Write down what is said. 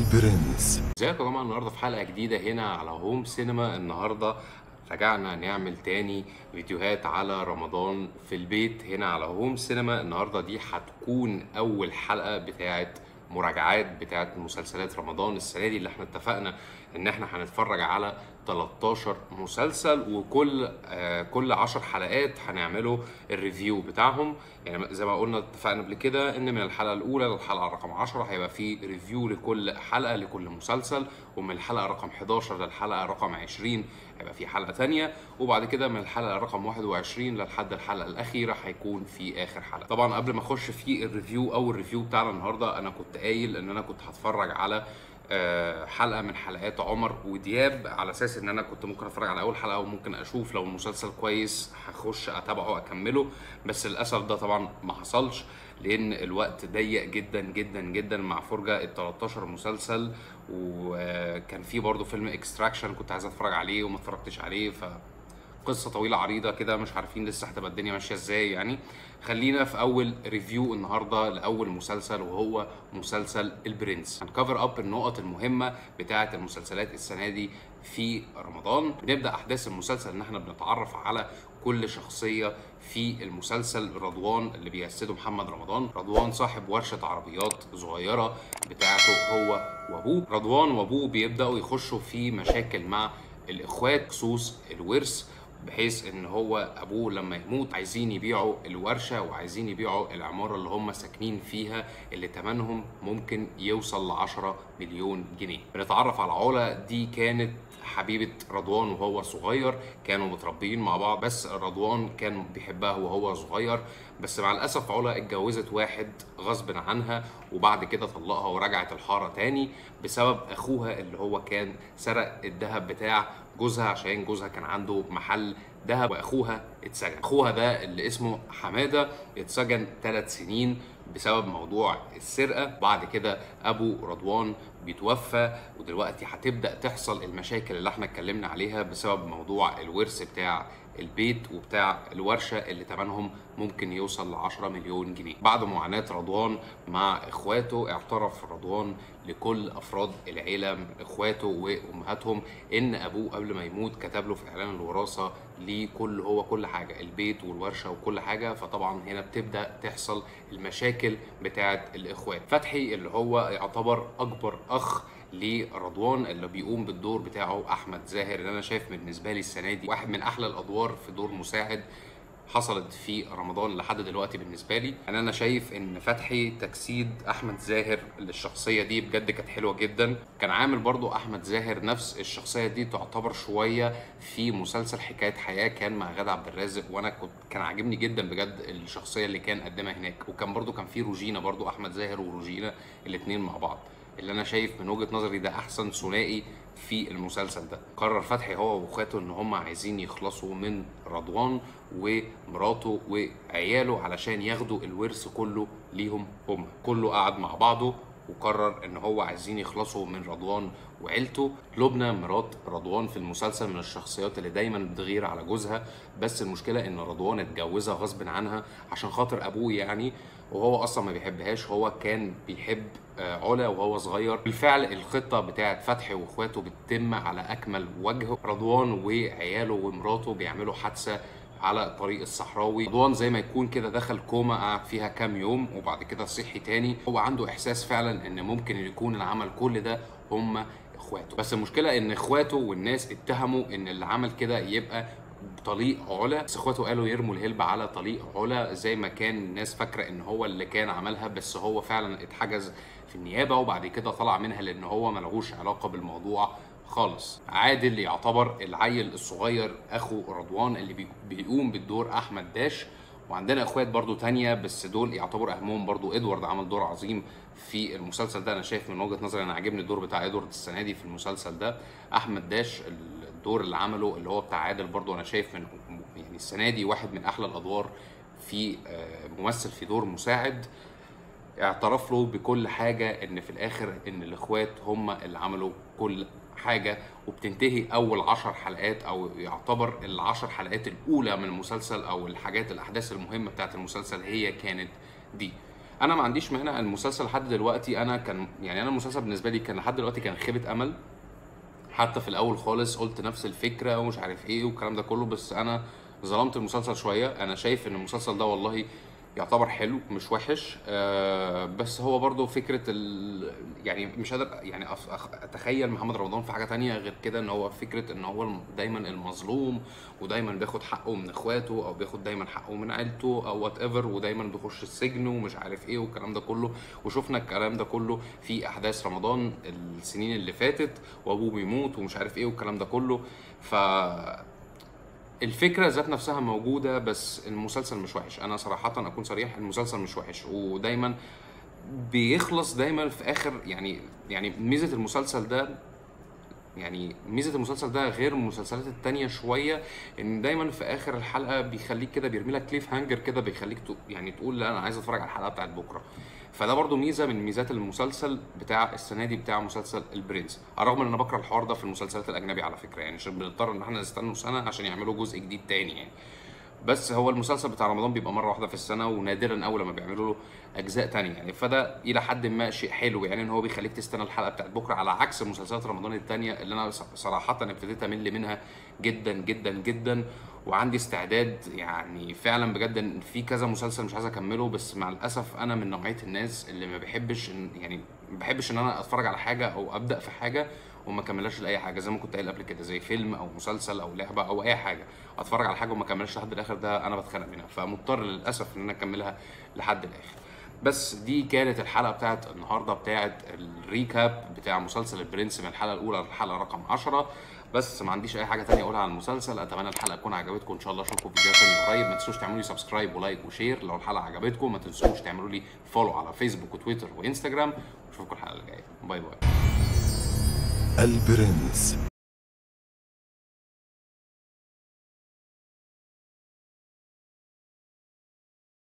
البرنس ازيكم يا جماعه النهارده في حلقه جديده هنا على هوم سينما النهارده رجعنا نعمل تاني فيديوهات على رمضان في البيت هنا على هوم سينما النهارده دي هتكون اول حلقه بتاعه مراجعات بتاعه مسلسلات رمضان السنه دي اللي احنا اتفقنا ان احنا هنتفرج على 13 مسلسل وكل آه كل 10 حلقات هنعمله الريفيو بتاعهم يعني زي ما قلنا اتفقنا قبل كده ان من الحلقه الاولى للحلقه رقم 10 هيبقى في ريفيو لكل حلقه لكل مسلسل ومن الحلقه رقم 11 للحلقه رقم 20 هيبقى في حلقه ثانيه وبعد كده من الحلقه رقم 21 لحد الحلقه الاخيره هيكون في اخر حلقه طبعا قبل ما اخش في الريفيو او الريفيو بتاعنا النهارده انا كنت قايل ان انا كنت هتفرج على آه، حلقه من حلقات عمر ودياب على اساس ان انا كنت ممكن اتفرج على اول حلقه وممكن اشوف لو المسلسل كويس هخش اتابعه واكمله بس للاسف ده طبعا ما حصلش لان الوقت ضيق جدا جدا جدا مع فرجه ال 13 مسلسل وكان في برضه فيلم اكستراكشن كنت عايز اتفرج عليه وما اتفرجتش عليه ف قصه طويله عريضه كده مش عارفين لسه هتبقى الدنيا ماشيه ازاي يعني خلينا في اول ريفيو النهارده لاول مسلسل وهو مسلسل البرنس هنكفر اب النقط المهمه بتاعه المسلسلات السنه دي في رمضان نبدا احداث المسلسل ان احنا بنتعرف على كل شخصيه في المسلسل رضوان اللي بيجسده محمد رمضان رضوان صاحب ورشه عربيات صغيره بتاعته هو وابوه رضوان وابوه بيبداوا يخشوا في مشاكل مع الاخوات خصوص الورث بحيث ان هو ابوه لما يموت عايزين يبيعوا الورشه وعايزين يبيعوا العماره اللي هم ساكنين فيها اللي ثمنهم ممكن يوصل ل 10 مليون جنيه. بنتعرف على علا دي كانت حبيبه رضوان وهو صغير كانوا متربيين مع بعض بس رضوان كان بيحبها وهو صغير بس مع الاسف علا اتجوزت واحد غصب عنها وبعد كده طلقها ورجعت الحاره تاني بسبب اخوها اللي هو كان سرق الذهب بتاع جوزها عشان جوزها كان عنده محل ذهب واخوها اتسجن اخوها ده اللي اسمه حماده اتسجن ثلاث سنين بسبب موضوع السرقه بعد كده ابو رضوان بيتوفى ودلوقتي هتبدا تحصل المشاكل اللي احنا اتكلمنا عليها بسبب موضوع الورث بتاع البيت وبتاع الورشه اللي ثمنهم ممكن يوصل ل 10 مليون جنيه. بعد معاناه رضوان مع اخواته اعترف رضوان لكل افراد العيله من اخواته وامهاتهم ان ابوه قبل ما يموت كتب له في اعلان الوراثه ليه كل هو كل حاجه البيت والورشه وكل حاجه فطبعا هنا بتبدا تحصل المشاكل بتاعه الاخوات. فتحي اللي هو يعتبر اكبر اخ لرضوان اللي بيقوم بالدور بتاعه احمد زاهر اللي انا شايف بالنسبه لي السنه دي واحد من احلى الادوار في دور مساعد حصلت في رمضان لحد دلوقتي بالنسبه لي يعني انا شايف ان فتحي تجسيد احمد زاهر للشخصيه دي بجد كانت حلوه جدا كان عامل برضو احمد زاهر نفس الشخصيه دي تعتبر شويه في مسلسل حكايه حياه كان مع غادة عبد الرازق وانا كنت كان عاجبني جدا بجد الشخصيه اللي كان قدمها هناك وكان برضو كان في روجينا برضو احمد زاهر وروجينا الاثنين مع بعض اللي انا شايف من وجهه نظري ده احسن ثنائي في المسلسل ده قرر فتحي هو واخواته ان هم عايزين يخلصوا من رضوان ومراته وعياله علشان ياخدوا الورث كله ليهم هم كله قعد مع بعضه وقرر ان هو عايزين يخلصوا من رضوان وعيلته لبنى مرات رضوان في المسلسل من الشخصيات اللي دايما بتغير على جوزها بس المشكله ان رضوان اتجوزها غصب عنها عشان خاطر ابوه يعني وهو اصلا ما بيحبهاش هو كان بيحب علا وهو صغير بالفعل الخطه بتاعه فتحي واخواته بتتم على اكمل وجه رضوان وعياله ومراته بيعملوا حادثه على طريق الصحراوي رضوان زي ما يكون كده دخل كوما قعد فيها كام يوم وبعد كده صحي تاني هو عنده احساس فعلا ان ممكن يكون اللي عمل كل ده هم اخواته بس المشكله ان اخواته والناس اتهموا ان اللي عمل كده يبقى طليق علا بس اخواته قالوا يرموا الهلب على طليق علا زي ما كان الناس فاكره ان هو اللي كان عملها بس هو فعلا اتحجز في النيابه وبعد كده طلع منها لان هو ملهوش علاقه بالموضوع خالص عادل يعتبر العيل الصغير اخو رضوان اللي بيقوم بالدور احمد داش وعندنا اخوات برضو تانية بس دول يعتبر اهمهم برضو ادوارد عمل دور عظيم في المسلسل ده انا شايف من وجهه نظري انا عاجبني الدور بتاع ادوارد السنه دي في المسلسل ده احمد داش الدور اللي عمله اللي هو بتاع عادل برضو انا شايف من يعني السنه دي واحد من احلى الادوار في ممثل في دور مساعد اعترف له بكل حاجه ان في الاخر ان الاخوات هم اللي عملوا كل حاجه وبتنتهي اول عشر حلقات او يعتبر العشر حلقات الاولى من المسلسل او الحاجات الاحداث المهمه بتاعت المسلسل هي كانت دي انا ما عنديش مانع المسلسل لحد دلوقتي انا كان يعني انا المسلسل بالنسبه لي كان لحد دلوقتي كان خيبه امل حتى في الاول خالص قلت نفس الفكره ومش عارف ايه والكلام ده كله بس انا ظلمت المسلسل شويه انا شايف ان المسلسل ده والله يعتبر حلو مش وحش آه بس هو برضو فكره ال... يعني مش قادر يعني أف- أخ- اتخيل محمد رمضان في حاجه تانية غير كده ان هو فكره ان هو الم- دايما المظلوم ودايما بياخد حقه من اخواته او بياخد دايما حقه من عيلته او وات ايفر ودايما بيخش السجن ومش عارف ايه والكلام ده كله وشفنا الكلام ده كله في احداث رمضان السنين اللي فاتت وابوه بيموت ومش عارف ايه والكلام ده كله ف الفكرة ذات نفسها موجودة بس المسلسل مش وحش أنا صراحة أكون صريح المسلسل مش وحش ودايما بيخلص دايما في آخر يعني يعني ميزة المسلسل ده يعني ميزة المسلسل ده غير المسلسلات التانية شوية ان دايما في اخر الحلقة بيخليك كده بيرمي لك كليف هانجر كده بيخليك تق- يعني تقول لا انا عايز اتفرج على الحلقة بتاعت بكرة فده برضو ميزة من ميزات المسلسل بتاع السنة دي بتاع مسلسل البرنس على الرغم ان انا بكره الحوار ده في المسلسلات الاجنبي على فكرة يعني عشان بنضطر ان احنا نستنوا سنة عشان يعملوا جزء جديد تاني يعني بس هو المسلسل بتاع رمضان بيبقى مره واحده في السنه ونادرا اول لما بيعملوا له اجزاء تانية يعني فده الى حد ما شيء حلو يعني ان هو بيخليك تستنى الحلقه بتاعت بكره على عكس مسلسلات رمضان التانية اللي انا ص- صراحه ابتديت امل منها جدا جدا جدا وعندي استعداد يعني فعلا بجد ان في كذا مسلسل مش عايز اكمله بس مع الاسف انا من نوعيه الناس اللي ما بحبش إن يعني ما بحبش ان انا اتفرج على حاجه او ابدا في حاجه وما اكملهاش لاي حاجه زي ما كنت قايل قبل كده زي فيلم او مسلسل او لعبه او اي حاجه اتفرج على حاجه وما اكملهاش لحد الاخر ده انا بتخانق منها فمضطر للاسف ان انا اكملها لحد الاخر بس دي كانت الحلقه بتاعت النهارده بتاعت الريكاب بتاع مسلسل البرنس من الحلقه الاولى للحلقه رقم 10 بس ما عنديش اي حاجه تانية اقولها عن المسلسل اتمنى الحلقه تكون عجبتكم ان شاء الله اشوفكم في فيديو تاني قريب ما تنسوش تعملوا لي سبسكرايب ولايك وشير لو الحلقه عجبتكم ما تنسوش تعملوا لي فولو على فيسبوك وتويتر وانستجرام اشوفكم الحلقه الجايه باي باي البرنس